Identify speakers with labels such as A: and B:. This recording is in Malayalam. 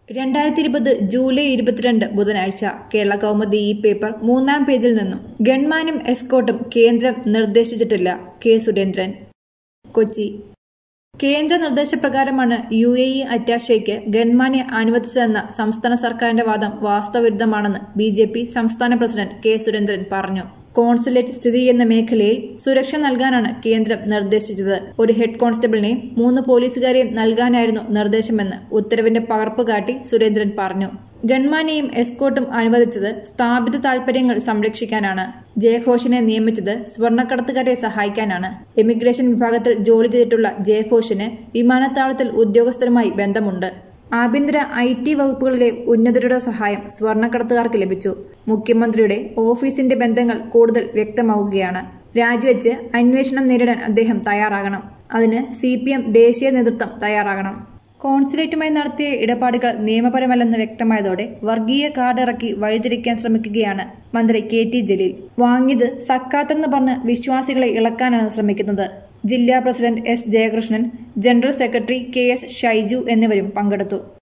A: രണ്ടായിരത്തി ഇരുപത് ജൂലൈ ഇരുപത്തിരണ്ട് ബുധനാഴ്ച കേരള കൗമുദി ഈ പേപ്പർ മൂന്നാം പേജിൽ നിന്നും ഗൺമാനും എസ്കോട്ടും കേന്ദ്രം നിർദ്ദേശിച്ചിട്ടില്ല കെ സുരേന്ദ്രൻ കൊച്ചി കേന്ദ്ര നിർദ്ദേശപ്രകാരമാണ് യു എ ഇ അറ്റാഷയ്ക്ക് ഗൺമാനെ അനുവദിച്ചതെന്ന സംസ്ഥാന സർക്കാരിന്റെ വാദം വാസ്തവവിരുദ്ധമാണെന്ന് ബി ജെ പി സംസ്ഥാന പ്രസിഡന്റ് കെ സുരേന്ദ്രൻ പറഞ്ഞു കോൺസുലേറ്റ് സ്ഥിതി ചെയ്യുന്ന മേഖലയിൽ സുരക്ഷ നൽകാനാണ് കേന്ദ്രം നിർദ്ദേശിച്ചത് ഒരു ഹെഡ് കോൺസ്റ്റബിളിനെ മൂന്ന് പോലീസുകാരെയും നൽകാനായിരുന്നു നിർദ്ദേശമെന്ന് ഉത്തരവിന്റെ പകർപ്പ് കാട്ടി സുരേന്ദ്രൻ പറഞ്ഞു ഗൺമാനെയും എസ്കോട്ടും അനുവദിച്ചത് സ്ഥാപിത താൽപര്യങ്ങൾ സംരക്ഷിക്കാനാണ് ജയഘോഷിനെ നിയമിച്ചത് സ്വർണ്ണക്കടത്തുകാരെ സഹായിക്കാനാണ് എമിഗ്രേഷൻ വിഭാഗത്തിൽ ജോലി ചെയ്തിട്ടുള്ള ജയഘോഷിന് വിമാനത്താവളത്തിൽ ഉദ്യോഗസ്ഥരുമായി ബന്ധമുണ്ട് ആഭ്യന്തര ഐ ടി വകുപ്പുകളിലെ ഉന്നതരുടെ സഹായം സ്വർണ്ണക്കടത്തുകാർക്ക് ലഭിച്ചു മുഖ്യമന്ത്രിയുടെ ഓഫീസിന്റെ ബന്ധങ്ങൾ കൂടുതൽ വ്യക്തമാവുകയാണ് രാജിവെച്ച് അന്വേഷണം നേരിടാൻ അദ്ദേഹം തയ്യാറാകണം അതിന് സി ദേശീയ നേതൃത്വം തയ്യാറാകണം കോൺസുലേറ്റുമായി നടത്തിയ ഇടപാടുകൾ നിയമപരമല്ലെന്ന് വ്യക്തമായതോടെ വർഗീയ കാർഡ് ഇറക്കി വഴിതിരിക്കാൻ ശ്രമിക്കുകയാണ് മന്ത്രി കെ ടി ജലീൽ വാങ്ങിയത് സക്കാത്തെന്ന് പറഞ്ഞ് വിശ്വാസികളെ ഇളക്കാനാണ് ശ്രമിക്കുന്നത് ജില്ലാ president S Jayakrishnan general secretary K S Shaiju എന്നിവരും പങ്കെടുത്തു